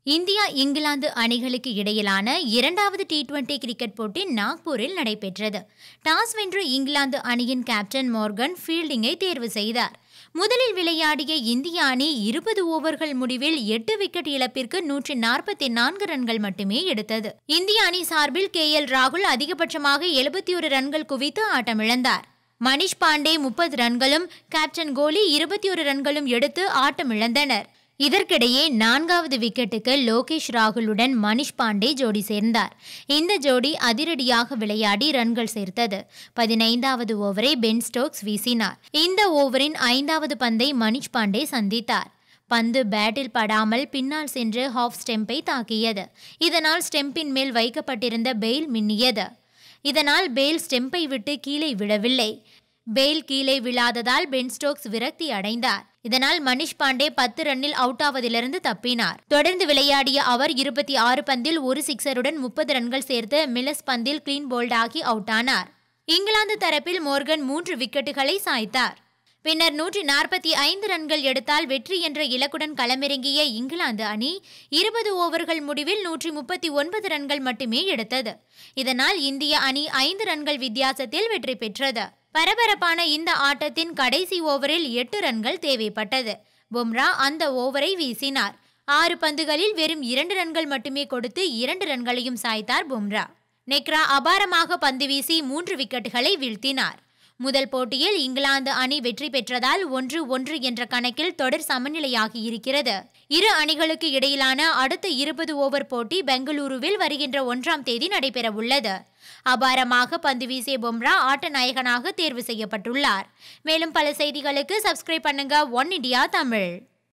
India England அணிகளுக்கு இடையிலான இரண்டாவது டி டுவெண்டி கிரிக்கெட் போட்டி நாக்பூரில் நடைபெற்றது டாஸ் வென்ற இங்கிலாந்து அணியின் கேப்டன் மோர்கன் ஃபீல்டிங்கை தேர்வு செய்தார் முதலில் விளையாடிய இந்திய அணி இருபது ஓவர்கள் முடிவில் எட்டு விக்கெட் இழப்பிற்கு நூற்றி நாற்பத்தி நான்கு ரன்கள் மட்டுமே எடுத்தது இந்திய அணி சார்பில் கே எல் ராகுல் அதிகபட்சமாக எழுபத்தி ஒரு ரன்கள் குவித்து ஆட்டமிழந்தார் மணிஷ் பாண்டே முப்பது ரன்களும் கேப்டன் கோலி இருபத்தி ஒரு ரன்களும் எடுத்து ஆட்டமிழந்தனர் இதற்கிடையே நான்காவது விக்கெட்டுக்கு லோகேஷ் ராகுலுடன் மணிஷ் பாண்டே ஜோடி சேர்ந்தார் இந்த ஜோடி அதிரடியாக விளையாடி ரன்கள் சேர்த்தது பதினைந்தாவது ஓவரை பென் ஸ்டோக்ஸ் வீசினார் இந்த ஓவரின் ஐந்தாவது பந்தை மணிஷ் பாண்டே சந்தித்தார் பந்து பேட்டில் படாமல் பின்னால் சென்று ஹாஃப் ஸ்டெம்பை தாக்கியது இதனால் ஸ்டெம்பின் மேல் வைக்கப்பட்டிருந்த பெயில் மின்னியது இதனால் பெயில் ஸ்டெம்பை விட்டு கீழே விழவில்லை பெயில் கீழே விழாததால் பென் ஸ்டோக்ஸ் விரக்தி அடைந்தார் இதனால் மணிஷ் பாண்டே பத்து ரன்னில் அவுட் ஆவதிலிருந்து தப்பினார் தொடர்ந்து விளையாடிய அவர் இருபத்தி ஆறு பந்தில் ஒரு சிக்ஸருடன் முப்பது ரன்கள் சேர்த்து மில்லஸ் பந்தில் கிளீன் போல்ட் ஆகி அவுட் ஆனார் இங்கிலாந்து தரப்பில் மோர்கன் மூன்று விக்கெட்டுகளை சாய்த்தார் பின்னர் நூற்றி நாற்பத்தி ஐந்து ரன்கள் எடுத்தால் வெற்றி என்ற இலக்குடன் களமிறங்கிய இங்கிலாந்து அணி இருபது ஓவர்கள் முடிவில் நூற்றி முப்பத்தி ஒன்பது ரன்கள் மட்டுமே எடுத்தது இதனால் இந்திய அணி ஐந்து ரன்கள் வித்தியாசத்தில் வெற்றி பெற்றது பரபரப்பான இந்த ஆட்டத்தின் கடைசி ஓவரில் எட்டு ரன்கள் தேவைப்பட்டது பும்ரா அந்த ஓவரை வீசினார் ஆறு பந்துகளில் வெறும் இரண்டு ரன்கள் மட்டுமே கொடுத்து இரண்டு ரன்களையும் சாய்த்தார் பும்ரா நெக்ரா அபாரமாக பந்து வீசி மூன்று விக்கெட்டுகளை வீழ்த்தினார் முதல் போட்டியில் இங்கிலாந்து அணி வெற்றி பெற்றதால் ஒன்று ஒன்று என்ற கணக்கில் தொடர் சமநிலையாகி இருக்கிறது இரு அணிகளுக்கு இடையிலான அடுத்த இருபது ஓவர் போட்டி பெங்களூருவில் வருகின்ற ஒன்றாம் தேதி நடைபெறவுள்ளது அபாரமாக பந்து வீசிய பும்ரா ஆட்ட நாயகனாக தேர்வு செய்யப்பட்டுள்ளார் மேலும் பல செய்திகளுக்கு சப்ஸ்கிரைப் பண்ணுங்க ஒன் இண்டியா தமிழ்